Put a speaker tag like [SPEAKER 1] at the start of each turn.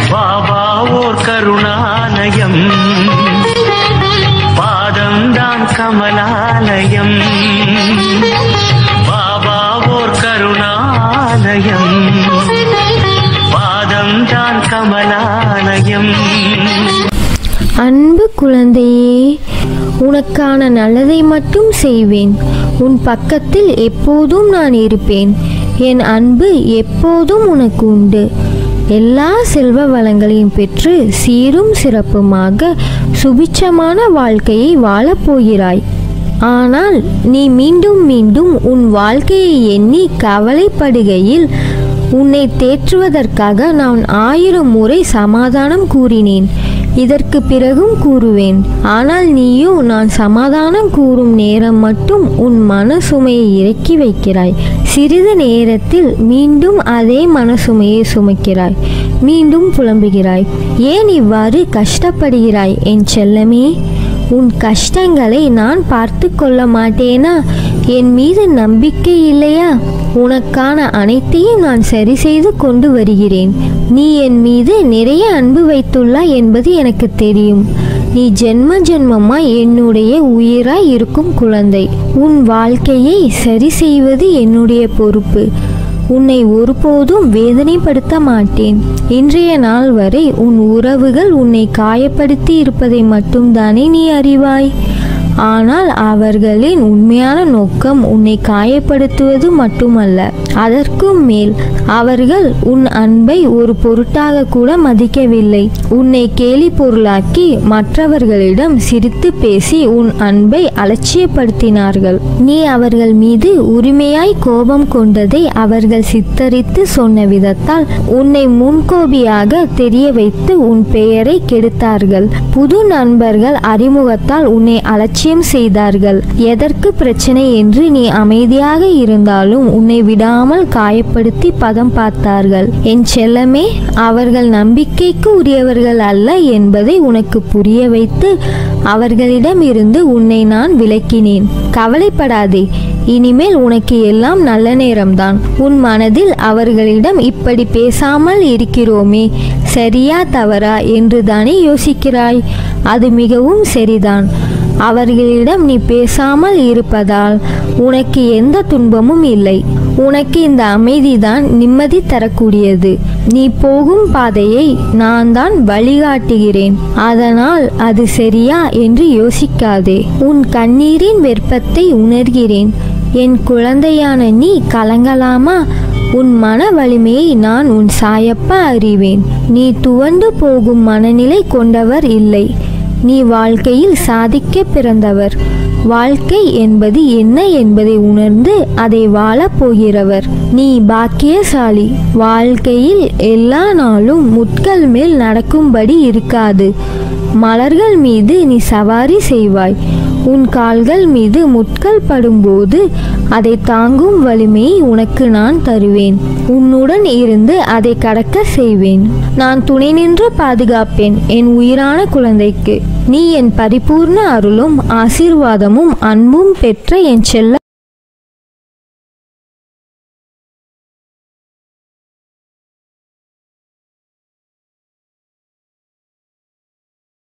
[SPEAKER 1] பாபா ஓர் கருணாலயம் பாதம்தான் கமலாலயம் பாபா ஓர் கருணாலயம் பாதம்தான் கமலாலயம்
[SPEAKER 2] அன்பு குழந்தையே உனக்கான நல்லதை மட்டும் செய்வேன் உன் பக்கத்தில் எப்போதும் நான் இருப்பேன் என் அன்பு எப்போதும் உனக்கு உண்டு எல்லா செல்வ வளங்களையும் பெற்று சீரும் சிறப்புமாக சுபிட்சமான வாழ்க்கையை வாழப் போகிறாய் ஆனால் நீ மீண்டும் மீண்டும் உன் வாழ்க்கையை எண்ணி கவலைப்படுகையில் உன்னை தேற்றுவதற்காக நான் ஆயிரம் முறை சமாதானம் கூறினேன் இதற்கு பிறகும் கூறுவேன் ஆனால் நீயோ நான் சமாதானம் கூறும் நேரம் மட்டும் உன் மனசுமையை இறக்கி வைக்கிறாய் சிறிது நேரத்தில் மீண்டும் அதே மனசுமையை சுமக்கிறாய் மீண்டும் புலம்புகிறாய் ஏன் இவ்வாறு கஷ்டப்படுகிறாய் என் செல்லமே உன் கஷ்டங்களை நான் பார்த்து கொள்ள மாட்டேனா என் மீது நம்பிக்கை இல்லையா உனக்கான அனைத்தையும் நான் சரி செய்து கொண்டு வருகிறேன் நீ என் மீது நிறைய அன்பு வைத்துள்ளாய் என்பது எனக்கு தெரியும் நீ ஜென்ம ஜென்மமாய் என்னுடைய உயிராய் இருக்கும் குழந்தை உன் வாழ்க்கையை சரி செய்வது என்னுடைய பொறுப்பு உன்னை ஒருபோதும் வேதனைப்படுத்த மாட்டேன் இன்றைய நாள் வரை உன் உறவுகள் உன்னை காயப்படுத்தி இருப்பதை மட்டும்தானே நீ அறிவாய் ஆனால் அவர்களின் உண்மையான நோக்கம் உன்னை காயப்படுத்துவது மட்டுமல்ல அதற்கும் மேல் அவர்கள் உன் அன்பை ஒரு பொருட்டாக கூட மதிக்கவில்லை உன்னை கேலி பொருளாக்கி மற்றவர்களிடம் சிரித்து பேசி உன் அன்பை அலட்சியப்படுத்தினார்கள் நீ அவர்கள் மீது உரிமையாய் கோபம் கொண்டதை அவர்கள் சித்தரித்து சொன்ன விதத்தால் உன்னை முன்கோபியாக தெரிய வைத்து உன் பெயரை கெடுத்தார்கள் புது நண்பர்கள் அறிமுகத்தால் உன்னை அலட்சியம் செய்தார்கள் எதற்கு பிரச்சனை என்று நீ அமைதியாக இருந்தாலும் உன்னை விடாமல் காயப்படுத்தி பதம் பார்த்தார்கள் என் செல்லமே அவர்கள் நம்பிக்கைக்கு உரியவர்கள் அல்ல என்பதை உனக்கு புரிய வைத்து அவர்களிடம் இருந்து உன்னை நான் விலக்கினேன் கவலைப்படாதே இனிமேல் உனக்கு எல்லாம் நல்ல நேரம்தான் உன் மனதில் அவர்களிடம் இப்படி பேசாமல் இருக்கிறோமே சரியா தவறா என்று தானே யோசிக்கிறாய் அது மிகவும் சரிதான் அவர்களிடம் நீ பேசாமல் இருப்பதால் உனக்கு எந்த துன்பமும் இல்லை உனக்கு இந்த அமைதிதான் நிம்மதி தரக்கூடியது நீ போகும் பாதையை நான் தான் வழிகாட்டுகிறேன் அதனால் அது சரியா என்று யோசிக்காதே உன் கண்ணீரின் வெப்பத்தை உணர்கிறேன் என் குழந்தையான நீ கலங்கலாமா உன் மன வலிமையை நான் உன் சாயப்பா அறிவேன் நீ துவண்டு போகும் மனநிலை கொண்டவர் இல்லை நீ வாழ்க்கையில் சாதிக்க பிறந்தவர் வாழ்க்கை என்பது என்ன என்பதை உணர்ந்து அதை வாழப் போகிறவர் நீ பாக்கியசாலி வாழ்க்கையில் எல்லா நாளும் முட்கள் மேல் நடக்கும்படி இருக்காது மலர்கள் மீது நீ சவாரி செய்வாய் உன் கால்கள் மீது முட்கள் படும்போது அதை தாங்கும் வலிமையை உனக்கு நான் தருவேன் உன்னுடன் இருந்து அதை கடக்க செய்வேன் நான் துணை நின்று பாதுகாப்பேன் என் உயிரான குழந்தைக்கு நீ என் பரிபூர்ண அருளும் ஆசீர்வாதமும் அன்பும் பெற்ற என் செல்ல